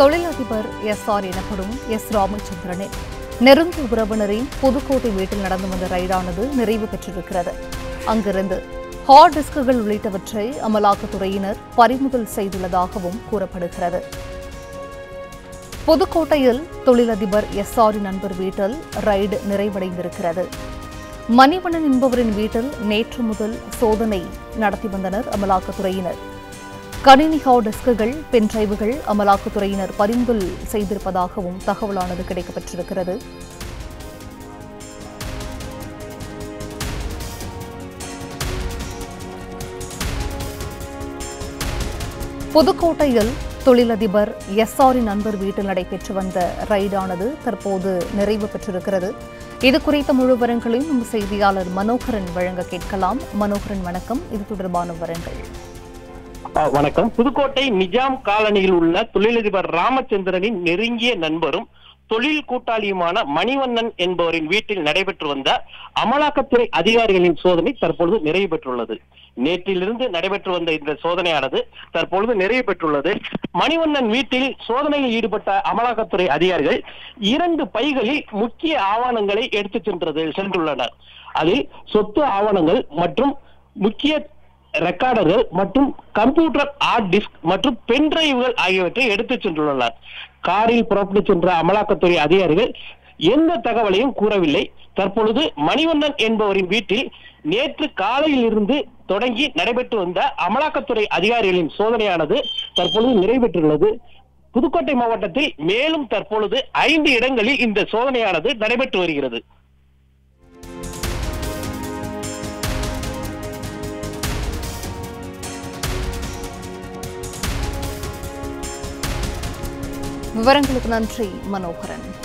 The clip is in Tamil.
தொழிலதிபர் எஸ் ஆர் எனப்படும் எஸ் ராமச்சந்திரனின் நெருங்கிய உறவினரின் புதுக்கோட்டை வீட்டில் நடந்து வந்த ரைடானது நிறைவு பெற்றிருக்கிறது அங்கிருந்து ஹார்ட் டிஸ்குகள் உள்ளிட்டவற்றை அமலாக்கத்துறையினர் பறிமுதல் செய்துள்ளதாகவும் கூறப்படுகிறது புதுக்கோட்டையில் தொழிலதிபர் எஸ் ஆரின் நண்பர் வீட்டில் ரைடு நிறைவடைந்திருக்கிறது மணிவண்ணன் என்பவரின் வீட்டில் நேற்று முதல் சோதனை நடத்தி வந்தனர் அமலாக்கத்துறையினர் கணினி ஹார்ட் டிஸ்குகள் பென்டிரைவுகள் அமலாக்கத்துறையினர் பறிமுதல் செய்திருப்பதாகவும் தகவலானது கிடைக்கப்பெற்றிருக்கிறது புதுக்கோட்டையில் தொழிலதிபர் எஸ் ஆரின் நண்பர் வீட்டில் நடைபெற்று வந்த ரைடானது தற்போது நிறைவு பெற்றிருக்கிறது இது குறித்த முழு விவரங்களையும் நம்ம செய்தியாளர் மனோகரன் வழங்க கேட்கலாம் மனோகரன் வணக்கம் இது தொடர்பான விவரங்கள் ஆ, வணக்கம் புதுக்கோட்டை நிஜாம் காலனியில் உள்ள தொழிலதிபர் ராமச்சந்திரனின் நெருங்கிய நண்பரும் தொழில் கூட்டாளியுமான மணிவண்ணன் என்பவரின் வீட்டில் நடைபெற்று வந்த அமலாக்கத்துறை அதிகாரிகளின் சோதனை தற்பொழுது நிறைவு பெற்றுள்ளது நேற்றிலிருந்து நடைபெற்று வந்த இந்த சோதனையானது தற்பொழுது நிறைவு பெற்றுள்ளது மணிவண்ணன் வீட்டில் சோதனையில் ஈடுபட்ட அமலாக்கத்துறை அதிகாரிகள் இரண்டு பைகளில் முக்கிய ஆவணங்களை எடுத்துச் சென்றது சென்றுள்ளனர் அதில் சொத்து ஆவணங்கள் மற்றும் முக்கிய ரெக்கார்டர்கள் மற்றும் கம்ப்யூட்டர் ஹார்ட் டிஸ்க் மற்றும் பென்டிரைவுகள் ஆகியவற்றை எடுத்துச் சென்றுள்ளனர் காரில் புறப்பட்டு சென்ற அமலாக்கத்துறை அதிகாரிகள் எந்த தகவலையும் கூறவில்லை தற்பொழுது மணிவண்ணன் என்பவரின் வீட்டில் நேற்று காலையில் இருந்து தொடங்கி நடைபெற்று வந்த அமலாக்கத்துறை அதிகாரிகளின் சோதனையானது தற்பொழுது நிறைவேற்றுள்ளது புதுக்கோட்டை மாவட்டத்தில் மேலும் தற்பொழுது ஐந்து இடங்களில் இந்த சோதனையானது நடைபெற்று வருகிறது விவரங்களுக்கு நன்றி மனோகரன்